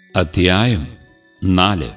അധ്യായം നാല്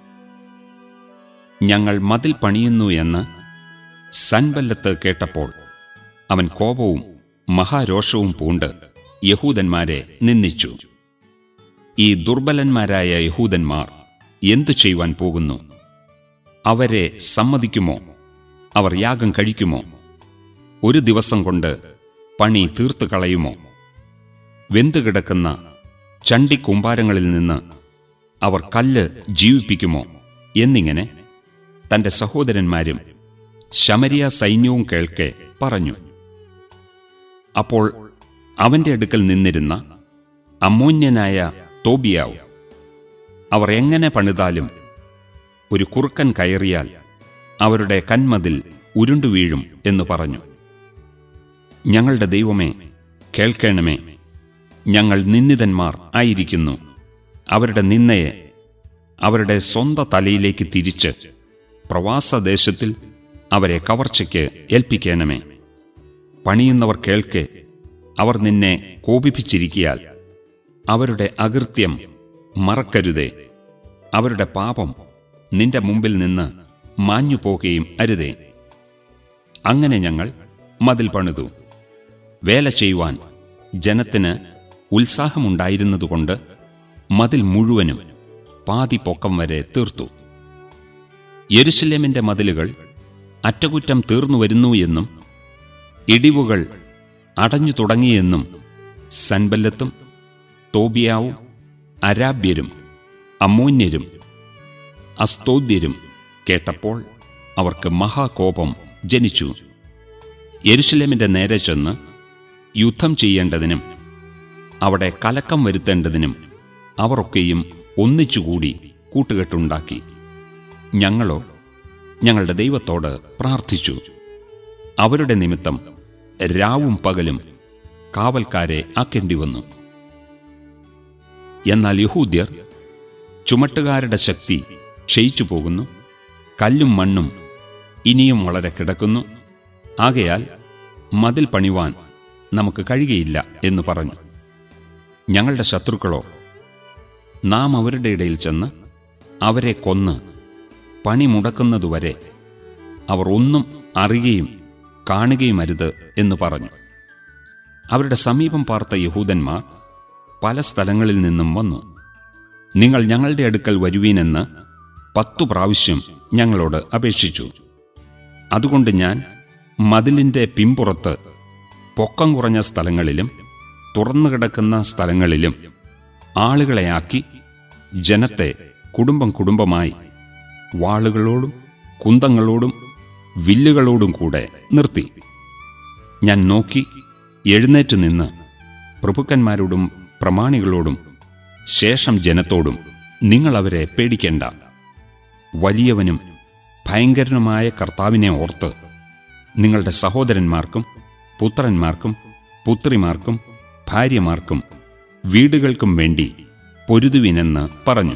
ഞങ്ങൾ മതിൽ പണിയുന്നു എന്ന് സൻബല്ലത്ത് കേട്ടപ്പോൾ അവൻ കോപവും മഹാരോഷവും പൂണ്ട് യഹൂദന്മാരെ നിന്ദിച്ചു ഈ ദുർബലന്മാരായ യഹൂദന്മാർ എന്തു ചെയ്യുവാൻ പോകുന്നു അവരെ സമ്മതിക്കുമോ അവർ യാഗം കഴിക്കുമോ ഒരു ദിവസം കൊണ്ട് പണി തീർത്തു കളയുമോ വെന്തുകിടക്കുന്ന ചണ്ടിക്കൂമ്പാരങ്ങളിൽ നിന്ന് അവർ കല്ല് ജീവിപ്പിക്കുമോ എന്നിങ്ങനെ തന്റെ സഹോദരന്മാരും ശമരിയ സൈന്യവും കേൾക്കെ പറഞ്ഞു അപ്പോൾ അവന്റെ അടുക്കൽ നിന്നിരുന്ന അമോന്യനായ തോബിയാവ് അവർ എങ്ങനെ പണിതാലും ഒരു കുറുക്കൻ കയറിയാൽ അവരുടെ കന്മതിൽ ഉരുണ്ടു വീഴും എന്ന് പറഞ്ഞു ഞങ്ങളുടെ ദൈവമേ കേൾക്കണമേ ഞങ്ങൾ നിന്ദിതന്മാർ ആയിരിക്കുന്നു അവരുടെ നിന്നയെ അവരുടെ സ്വന്ത തലയിലേക്ക് തിരിച്ച് പ്രവാസദേശത്തിൽ അവരെ കവർച്ചയ്ക്ക് ഏൽപ്പിക്കണമേ പണിയുന്നവർ കേൾക്കെ അവർ നിന്നെ കോപിപ്പിച്ചിരിക്കിയാൽ അവരുടെ അകൃത്യം മറക്കരുതേ അവരുടെ പാപം നിന്റെ മുമ്പിൽ നിന്ന് മാഞ്ഞു പോകുകയും അരുതേ അങ്ങനെ ഞങ്ങൾ മതിൽ പണിതു വേല ചെയ്യുവാൻ ജനത്തിന് ഉത്സാഹമുണ്ടായിരുന്നതുകൊണ്ട് മതിൽ മുഴുവനും പാതി പൊക്കം വരെ തീർത്തു യെരുശലേമിന്റെ മതിലുകൾ അറ്റകുറ്റം തീർന്നു വരുന്നു എന്നും ഇടിവുകൾ അടഞ്ഞു തുടങ്ങിയെന്നും സൻബല്ലത്തും തോബിയാവും അരാബ്യരും അമ്മോന്യരും അസ്തോദ്യരും കേട്ടപ്പോൾ അവർക്ക് മഹാകോപം ജനിച്ചു യെരുശലേമിന്റെ നേരെ ചെന്ന് യുദ്ധം ചെയ്യേണ്ടതിനും അവിടെ കലക്കം വരുത്തേണ്ടതിനും അവരൊക്കെയും ഒന്നിച്ചുകൂടി കൂട്ടുകെട്ടുണ്ടാക്കി ഞങ്ങളോ ഞങ്ങളുടെ ദൈവത്തോട് പ്രാർത്ഥിച്ചു അവരുടെ നിമിത്തം രാവും പകലും കാവൽക്കാരെ ആക്കേണ്ടി വന്നു എന്നാൽ യഹൂദ്യർ ചുമട്ടുകാരുടെ ശക്തി ക്ഷയിച്ചു പോകുന്നു കല്ലും മണ്ണും ഇനിയും വളരെ കിടക്കുന്നു ആകയാൽ മതിൽ പണിവാൻ നമുക്ക് കഴിയുകയില്ല എന്ന് പറഞ്ഞു ഞങ്ങളുടെ ശത്രുക്കളോ നാം അവരുടെ ഇടയിൽ ചെന്ന് അവരെ കൊന്ന് പണി മുടക്കുന്നതുവരെ അവർ ഒന്നും അറിയുകയും കാണുകയും അരുത് എന്ന് പറഞ്ഞു അവരുടെ സമീപം പാർത്ത യഹൂദന്മാർ പല സ്ഥലങ്ങളിൽ നിന്നും വന്നു നിങ്ങൾ ഞങ്ങളുടെ അടുക്കൽ വരുവീനെന്ന് പത്തു പ്രാവശ്യം ഞങ്ങളോട് അപേക്ഷിച്ചു അതുകൊണ്ട് ഞാൻ മതിലിന്റെ പിമ്പുറത്ത് പൊക്കം കുറഞ്ഞ സ്ഥലങ്ങളിലും തുറന്നു കിടക്കുന്ന സ്ഥലങ്ങളിലും ആളുകളെയാക്കി ജനത്തെ കുടുംബം കുടുംബമായി വാളുകളോടും കുന്തങ്ങളോടും വില്ലുകളോടും കൂടെ നിർത്തി ഞാൻ നോക്കി എഴുന്നേറ്റ് നിന്ന് പ്രഭുക്കന്മാരോടും പ്രമാണികളോടും ശേഷം ജനത്തോടും നിങ്ങൾ അവരെ പേടിക്കേണ്ട വലിയവനും ഭയങ്കരനുമായ കർത്താവിനെ ഓർത്ത് നിങ്ങളുടെ സഹോദരന്മാർക്കും പുത്രന്മാർക്കും പുത്രിമാർക്കും ഭാര്യമാർക്കും വീടുകൾക്കും വേണ്ടി പൊരുതുവിനെന്ന് പറഞ്ഞു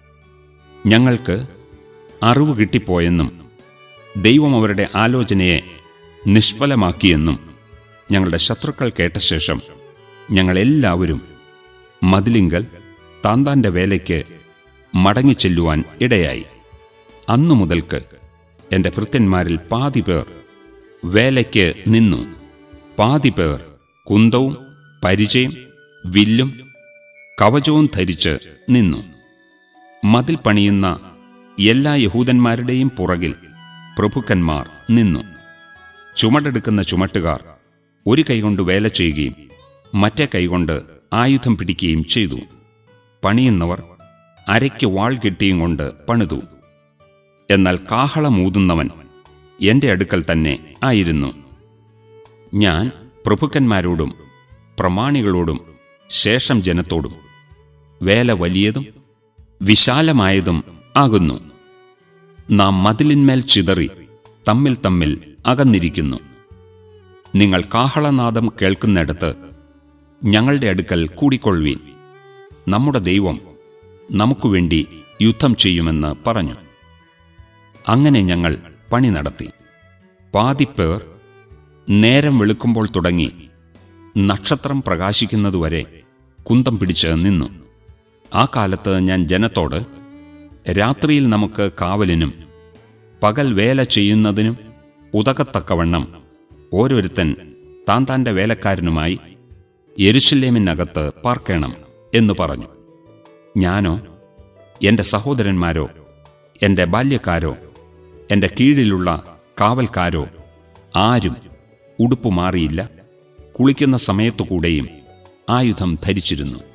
ഞങ്ങൾക്ക് അറിവ് കിട്ടിപ്പോയെന്നും ദൈവം അവരുടെ ആലോചനയെ നിഷ്ഫലമാക്കിയെന്നും ഞങ്ങളുടെ ശത്രുക്കൾ കേട്ട ശേഷം ഞങ്ങളെല്ലാവരും മതിലിങ്കൽ താന്താന്റെ വേലയ്ക്ക് മടങ്ങിച്ചെല്ലുവാൻ ഇടയായി അന്നു മുതൽക്ക് എൻ്റെ ഭൃത്യന്മാരിൽ പാതി പേർ വേലയ്ക്ക് നിന്നു പാതി പേർ കുന്തവും പരിചയം വില്ലും കവചവും ധരിച്ച് നിന്നു മതിൽ പണിയുന്ന എല്ലാ യഹൂദന്മാരുടെയും പുറകിൽ പ്രഭുക്കന്മാർ നിന്നു ചുമടെടുക്കുന്ന ചുമട്ടുകാർ ഒരു കൈകൊണ്ട് വേല ചെയ്യുകയും മറ്റേ കൈകൊണ്ട് ആയുധം പിടിക്കുകയും ചെയ്തു പണിയുന്നവർ അരയ്ക്ക് വാൾ കെട്ടിയും കൊണ്ട് പണിതു എന്നാൽ കാഹളമൂതുന്നവൻ എന്റെ അടുക്കൽ തന്നെ ആയിരുന്നു ഞാൻ പ്രഭുക്കന്മാരോടും പ്രമാണികളോടും ശേഷം ജനത്തോടും വേല വലിയതും വിശാലമായതും ആകുന്നു നാം മതിലിന്മേൽ ചിതറി തമ്മിൽ തമ്മിൽ അകന്നിരിക്കുന്നു നിങ്ങൾ കാഹളനാദം കേൾക്കുന്നിടത്ത് ഞങ്ങളുടെ അടുക്കൽ കൂടിക്കൊള്ളുവീൻ നമ്മുടെ ദൈവം നമുക്കുവേണ്ടി യുദ്ധം ചെയ്യുമെന്ന് പറഞ്ഞു അങ്ങനെ ഞങ്ങൾ പണി നടത്തി പാതിപ്പേർ നേരം വെളുക്കുമ്പോൾ തുടങ്ങി നക്ഷത്രം പ്രകാശിക്കുന്നതുവരെ കുന്തം പിടിച്ച് നിന്നു ആ കാലത്ത് ഞാൻ ജനത്തോട് രാത്രിയിൽ നമുക്ക് കാവലിനും പകൽ വേല ചെയ്യുന്നതിനും ഉതകത്തക്കവണ്ണം ഓരോരുത്തൻ താൻ താൻ്റെ വേലക്കാരനുമായി യെരുശലേമിനകത്ത് പാർക്കണം എന്നു പറഞ്ഞു ഞാനോ എൻ്റെ സഹോദരന്മാരോ എൻ്റെ ബാല്യക്കാരോ എൻ്റെ കീഴിലുള്ള കാവൽക്കാരോ ആരും ഉടുപ്പു മാറിയില്ല കുളിക്കുന്ന സമയത്തുകൂടെയും ആയുധം ധരിച്ചിരുന്നു